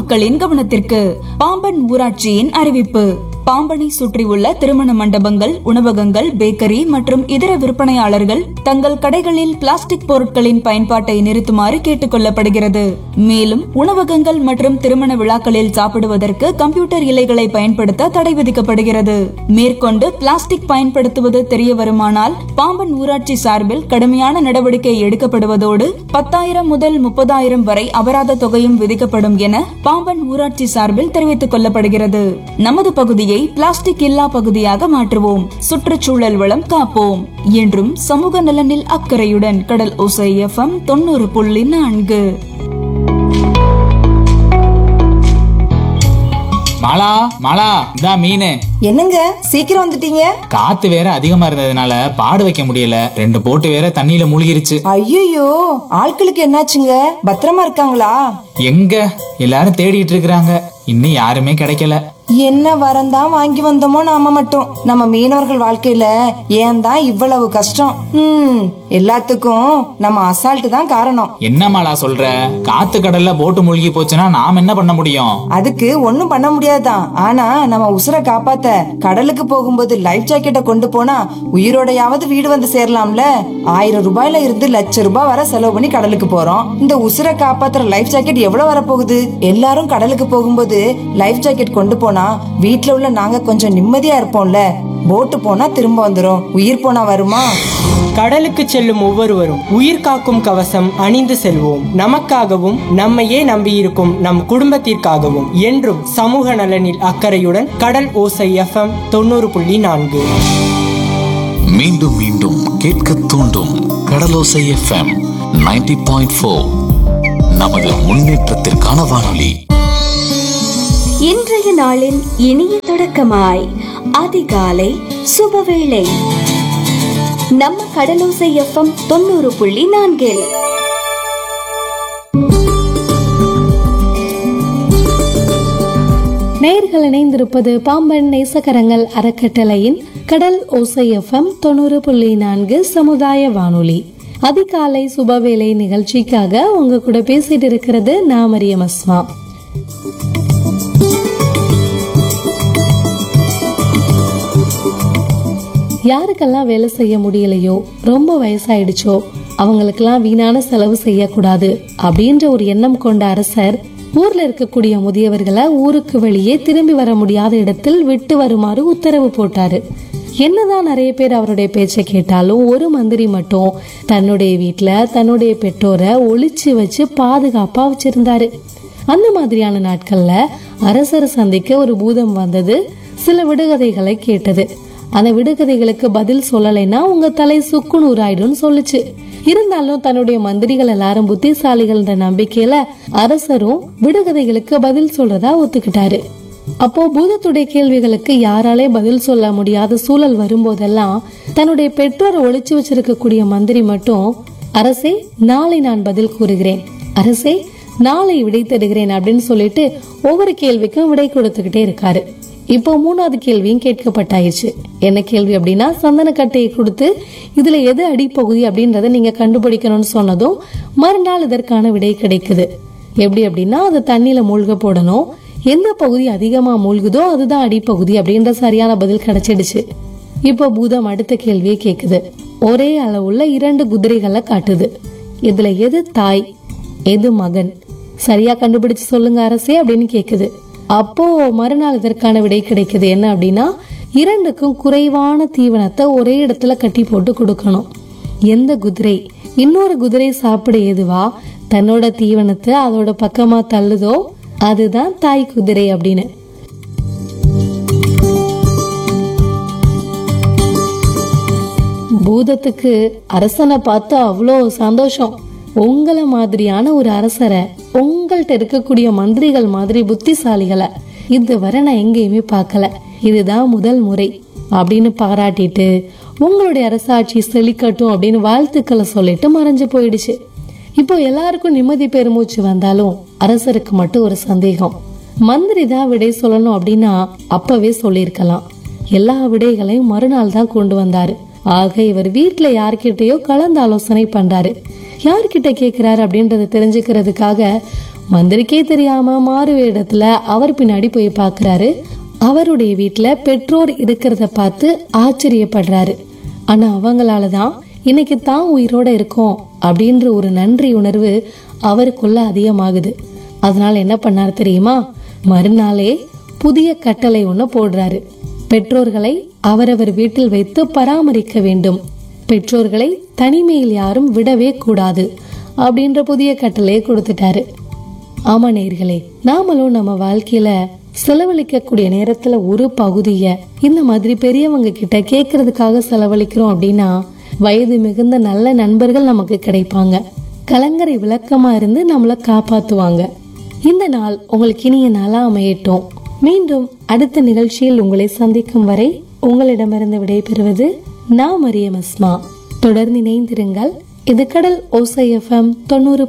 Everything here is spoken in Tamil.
பொதுமக்களின் கவனத்திற்கு பாம்பன் ஊராட்சியின் அறிவிப்பு பாம்பனை சுற்றியுள்ள திருமண மண்டபங்கள் உணவகங்கள் பேக்கரி மற்றும் இதர விற்பனையாளர்கள் தங்கள் கடைகளில் பிளாஸ்டிக் பொருட்களின் பயன்பாட்டை நிறுத்துமாறு கேட்டுக் கொள்ளப்படுகிறது மேலும் உணவகங்கள் மற்றும் திருமண விழாக்களில் சாப்பிடுவதற்கு கம்ப்யூட்டர் இலைகளை பயன்படுத்த தடை விதிக்கப்படுகிறது மேற்கொண்டு பிளாஸ்டிக் பயன்படுத்துவது தெரிய வருமானால் பாம்பன் ஊராட்சி சார்பில் கடுமையான நடவடிக்கை எடுக்கப்படுவதோடு பத்தாயிரம் முதல் முப்பதாயிரம் வரை அபராத தொகையும் விதிக்கப்படும் என பாம்பன் ஊராட்சி சார்பில் தெரிவித்துக் கொள்ளப்படுகிறது நமது பகுதியை பிளாஸ்டிக் இல்லா பகுதியாக மாற்றுவோம் சுற்றுச்சூழல் வளம் காப்போம் என்றும் சமூக நலனில் அக்கறையுடன் கடல் ஓசை எஃப்எம் தொண்ணூறு புள்ளி நான்கு மாலா மாலா இதா மீன் என்னங்க சீக்கிரம் வந்துட்டீங்க காத்து வேற அதிகமா இருந்ததுனால பாடு வைக்க முடியல ரெண்டு போட்டு வேற தண்ணியில மூழ்கிருச்சு ஐயோ ஆட்களுக்கு என்னாச்சுங்க பத்திரமா இருக்காங்களா எங்க எல்லாரும் தேடிட்டு இருக்கிறாங்க இன்னும் யாருமே கிடைக்கல என்ன வரந்தான் வாங்கி வந்தோமோ நாம மட்டும் நம்ம மீனவர்கள் வாழ்க்கையில ஏன் தான் இவ்வளவு கஷ்டம் ம் எல்லாத்துக்கும் நம்ம அசால்ட் தான் காரணம் என்ன மாலா சொல்ற காத்து கடல்ல போட்டு மூழ்கி போச்சுன்னா நாம் என்ன பண்ண முடியும் அதுக்கு ஒண்ணும் பண்ண முடியாதுதான் ஆனா நம்ம உசுரை காப்பாத்த கடலுக்கு போகும்போது லைஃப் ஜாக்கெட்டை கொண்டு போனா உயிரோடையாவது வீடு வந்து சேரலாம்ல ஆயிரம் ரூபாயில இருந்து லட்ச ரூபாய் வரை செலவு பண்ணி கடலுக்கு போறோம் இந்த உசுரை காப்பாத்துற லைஃப் ஜாக்கெட் எவ்வளவு வரப்போகுது எல்லாரும் கடலுக்கு போகும்போது லைஃப் ஜாக்கெட் கொண்டு போனா வீட்ல உள்ள நாங்க கொஞ்சம் நிம்மதியா இருப்போம்ல போட்டு போனா திரும்ப வந்துரும் உயிர் போனா வருமா கடலுக்கு செல்லும் ஒவ்வொருவரும் உயிர் காக்கும் கவசம் அணிந்து செல்வோம் நமக்காகவும் நம்மையே நம்பியிருக்கும் நம் குடும்பத்திற்காகவும் என்றும் சமூக நலனில் அக்கறையுடன் கடல் ஓசை எஃப்எம் தொண்ணூறு புள்ளி நான்கு மீண்டும் மீண்டும் கேட்க தூண்டும் கடலோசை எஃப்எம் 90.4 பாயிண்ட் ஃபோர் நமது முன்னேற்றத்திற்கான வானொலி இன்றைய நாளின் இனிய தொடக்கமாய் அதிகாலை சுபவேளை நம்ம கடலோசை எஃப்எம் தொண்ணூறு புள்ளி நான்கில் நேர்கள் இணைந்திருப்பது பாம்பன் நேசகரங்கள் அறக்கட்டளையின் கடல் ஓசை எஃப்எம் தொண்ணூறு புள்ளி நான்கு சமுதாய வானொலி அதிகாலை சுபவேளை நிகழ்ச்சிக்காக உங்க கூட பேசிட்டு இருக்கிறது நான் மரியம் அஸ்மா யாருக்கெல்லாம் வேலை செய்ய முடியலையோ ரொம்ப வயசாயிடுச்சோ அவங்களுக்கெல்லாம் வீணான செலவு செய்யக்கூடாது அப்படின்ற ஒரு எண்ணம் கொண்ட அரசர் ஊர்ல இருக்கக்கூடிய முதியவர்களை ஊருக்கு வெளியே திரும்பி வர முடியாத இடத்தில் விட்டு வருமாறு உத்தரவு போட்டாரு என்னதான் நிறைய பேர் அவருடைய பேச்சை கேட்டாலும் ஒரு மந்திரி மட்டும் தன்னுடைய வீட்டுல தன்னுடைய பெற்றோரை ஒளிச்சு வச்சு பாதுகாப்பா வச்சிருந்தாரு அந்த மாதிரியான நாட்கள்ல அரசர் சந்திக்க ஒரு பூதம் வந்தது சில விடுகதைகளை கேட்டது அந்த விடுகதைகளுக்கு பதில் சொல்லலைன்னா உங்க தலை சுக்குநூறு ஆயிடும்னு சொல்லுச்சு இருந்தாலும் தன்னுடைய மந்திரிகள் எல்லாரும் புத்திசாலிகள்ன்ற நம்பிக்கையில அரசரும் விடுகதைகளுக்கு பதில் சொல்றதா ஒத்துக்கிட்டாரு அப்போ பூதத்துடைய கேள்விகளுக்கு யாராலே பதில் சொல்ல முடியாத சூழல் வரும்போதெல்லாம் தன்னுடைய பெற்றோரை ஒளிச்சு வச்சிருக்கக்கூடிய மந்திரி மட்டும் அரசே நாளை நான் பதில் கூறுகிறேன் அரசே நாளை விடை தருகிறேன் அப்படின்னு சொல்லிட்டு ஒவ்வொரு கேள்விக்கும் விடை கொடுத்துக்கிட்டே இருக்காரு இப்போ மூணாவது கேள்வியும் கேட்கப்பட்டாயிருச்சு என்ன கேள்வி அப்படின்னா சந்தனக்கட்டையை கொடுத்து இதுல எது அடிப்பகுதி அப்படின்றத நீங்க கண்டுபிடிக்கணும்னு சொன்னதும் மறுநாள் இதற்கான விடை கிடைக்குது எப்படி அப்படின்னா அது தண்ணியில மூழ்க போடணும் எந்த பகுதி அதிகமா மூழ்குதோ அதுதான் அடிப்பகுதி அப்படின்ற சரியான பதில் கிடைச்சிடுச்சு இப்போ பூதம் அடுத்த கேள்வியை கேக்குது ஒரே அளவுள்ள இரண்டு குதிரைகளை காட்டுது இதுல எது தாய் எது மகன் சரியா கண்டுபிடிச்சு சொல்லுங்க அரசே அப்படின்னு கேக்குது அப்போ மறுநாள் இதற்கான விடை கிடைக்குது என்ன அப்படின்னா இரண்டுக்கும் குறைவான தீவனத்தை ஒரே இடத்துல கட்டி போட்டு கொடுக்கணும் எந்த குதிரை இன்னொரு குதிரை சாப்பிட எதுவா தன்னோட தீவனத்தை அதோட பக்கமா தள்ளுதோ அதுதான் தாய் குதிரை அப்படின்னு பூதத்துக்கு அரசனை பார்த்து அவ்வளோ சந்தோஷம் உங்களை மாதிரியான ஒரு அரசரை உங்கள்கிட்ட இருக்கக்கூடிய மந்திரிகள் மாதிரி புத்திசாலிகளை இதுவரை நான் எங்கேயுமே பார்க்கல இதுதான் முதல் முறை அப்படின்னு பாராட்டிட்டு உங்களுடைய அரசாட்சி செழிக்கட்டும் அப்படின்னு வாழ்த்துக்களை சொல்லிட்டு மறைஞ்சு போயிடுச்சு இப்போ எல்லாருக்கும் நிம்மதி பெருமூச்சு வந்தாலும் அரசருக்கு மட்டும் ஒரு சந்தேகம் மந்திரி தான் விடை சொல்லணும் அப்படின்னா அப்பவே சொல்லியிருக்கலாம் எல்லா விடைகளையும் மறுநாள் தான் கொண்டு வந்தாரு ஆக இவர் வீட்டுல யார்கிட்டயோ கலந்து ஆலோசனை பண்றாரு யார்கிட்ட கேக்குறாரு அப்படின்றத தெரிஞ்சுக்கிறதுக்காக மந்திரிக்கே தெரியாம மாறு வேடத்துல அவர் பின்னாடி போய் பார்க்கறாரு அவருடைய வீட்டுல பெற்றோர் இருக்கிறத பார்த்து ஆச்சரியப்படுறாரு ஆனா அவங்களால தான் இன்னைக்கு தான் உயிரோட இருக்கோம் அப்படின்ற ஒரு நன்றி உணர்வு அவருக்குள்ள அதிகமாகுது அதனால என்ன பண்ணார் தெரியுமா மறுநாளே புதிய கட்டளை ஒண்ணு போடுறாரு பெற்றோர்களை அவரவர் வீட்டில் வைத்து பராமரிக்க வேண்டும் பெற்றோர்களை தனிமையில் யாரும் விடவே கூடாது அப்படின்ற புதிய கட்டளையை கொடுத்துட்டாரு ஆமா நேர்களே நாமளும் நம்ம வாழ்க்கையில செலவழிக்கக்கூடிய நேரத்துல ஒரு பகுதிய இந்த மாதிரி பெரியவங்க கிட்ட கேட்கறதுக்காக செலவழிக்கிறோம் அப்படின்னா வயது மிகுந்த நல்ல நண்பர்கள் நமக்கு கிடைப்பாங்க கலங்கரை விளக்கமா இருந்து நம்மள காப்பாத்துவாங்க இந்த நாள் உங்களுக்கு இனிய நாளா அமையட்டும் மீண்டும் அடுத்த நிகழ்ச்சியில் உங்களை சந்திக்கும் வரை உங்களிடமிருந்து விடைபெறுவது நான் மரியம் அஸ்மா தொடர்ந்து இணைந்திருங்கள் இது கடல் ஓசை எஃப்எம் தொண்ணூறு